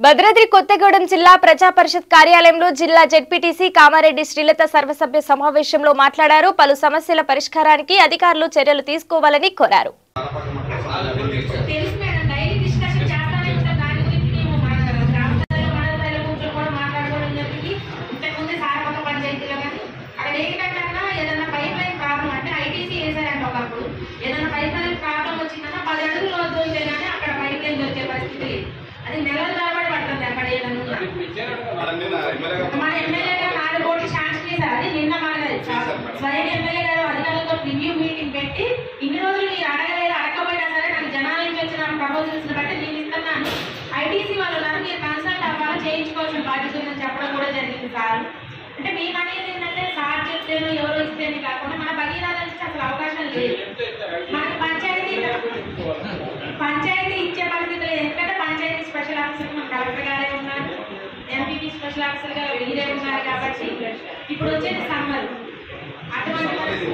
భద్రాద్రి కొత్తగూడెం జిల్లా ప్రజా పరిషత్ కార్యాలయంలో జిల్లా జెడ్పీటీసీ కామారెడ్డి శ్రీలత సర్వసభ్య సమావేశంలో మాట్లాడారు పలు సమస్యల పరిష్కారానికి అధికారులు చర్యలు తీసుకోవాలని కోరారు తెలుసు మేడం డైలీ డిస్కషన్ చేస్తానే ఉంటాం దాని గురించి మేము మాట్లాడాలి గ్రామ స్థాయిలో మండల స్థాయిలో కూర్చొని కూడా మాట్లాడుకోవడం జరిగింది ఇంతకుముందు సారకొత్త పంచాయతీలో కానీ అక్కడ ఏంటంటే అక్కడ ఏదైనా పైప్ లైన్ ప్రాబ్లం అంటే ఐటీసీ వేసారంట ఒకప్పుడు ఏదైనా పైప్ లైన్ ప్రాబ్లం వచ్చిందన్నా పది అడుగులు వద్దుంటే కానీ అక్కడ పైప్ లైన్ దొరికే పరిస్థితి లేదు అది నెలల తరబడి పడుతుంది అక్కడ ఏదైనా ఉన్నా. మన ఎమ్మెల్యే గారు నాలుగు కోట్లు శాంక్షన్ చేశారు అది నిన్న మన స్వయం ఎమ్మెల్యే గారు అధికారులతో రివ్యూ మీటింగ్ పెట్టి ఇన్ని రోజులు మీరు అడగలేదు అడగకపోయినా సరే నాకు జనాల నుంచి వచ్చిన ప్రపోజల్స్ బట్టి నేను ఇస్తున్నాను ఐటీసీ వాళ్ళు ఉన్నారు మీరు కన్సల్ట్ అవ్వాలి చేయించుకోవాల్సిన బాధ్యత ఉందని చెప్పడం కూడా జరిగింది సార్ అంటే మేము అనేది ఏంటంటే సార్ చెప్తేనో ఎవరో ఇస్తేనే కాకుండా మన భగీరథ నుంచి అసలు అవకాశం లేదు మనకి పంచాయతీ పంచాయతీ ఇచ్చే పరిస్థితి లేదు ఎందుకంటే పంచాయతీ స్పెషల్ ఆఫీసర్ మన కలెక్టర్ గారే ఉన్నారు ఎంపీపీ స్పెషల్ ఆఫీసర్ గా వీరే ఉన్నారు కాబట్టి ఇప్పుడు వచ్చేది సమ్మర్ అటువంటి పరిస్థితి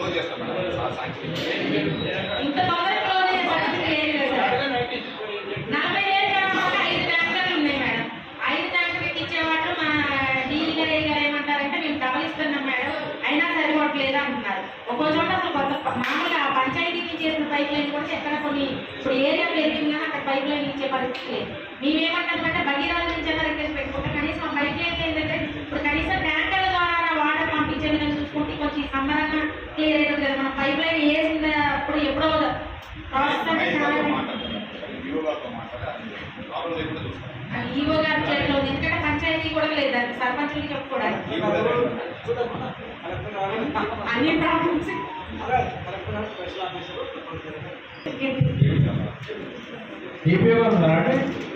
ఇంత తొందరగా క్లోజ్ అయ్యే పరిస్థితి ఏం లేదు సార్ నలభై ఏళ్ళు కాబట్టి ఐదు ట్యాంకర్లు ఉన్నాయి మేడం ఐదు ట్యాంకర్లకి ఇచ్చే వాటర్ మన డీఈ గారు ఏ గారు ఏమంటారంటే మేము డబల్ ఇస్తున్నాం మేడం అయినా సరిపోవట్లేదు అంటున్నారు ఒక్కో చోట అసలు కొత్త ప- మామూలుగా ఆ పంచాయతీ నుంచి చేసిన పైప్ లైన్ కూడా ఎక్కడ కొన్ని ఇప్పుడు ఏరియా పెరిగింది కానీ అక్కడ పైప్ లైన్ ఇచ్చే పరిస్థితి లేదు మేమేమంటామంటే భగీరథ నుంచి అయినా రిక్వెస్ట్ పెట్టుకుంటే కనీసం ఆ పైప్ లైన్ ఏంటంటే ఇప్పుడు కనీసం ట్యాంకర్ల ద్వారా వాటర్ పంపించే విధంగా చూసుకుంటే కొంచెం సంబరంగా క్లియర్ అవుతుంది కదా మనం పైప్ లైన్ వేసిన అప్పుడు ఎప్పుడో ప్రాసెస్ అంటే చాలా అది ఈవో గారి చేతిలో ఉంది ఎందుకంటే పంచాయతీ కూడా లేదు దానికి సర్పంచులకి చెప్పుకోవడానికి అన్ని ప్రాబ్లమ్స్ ఈపీఓ గారు ఉన్నారా అండి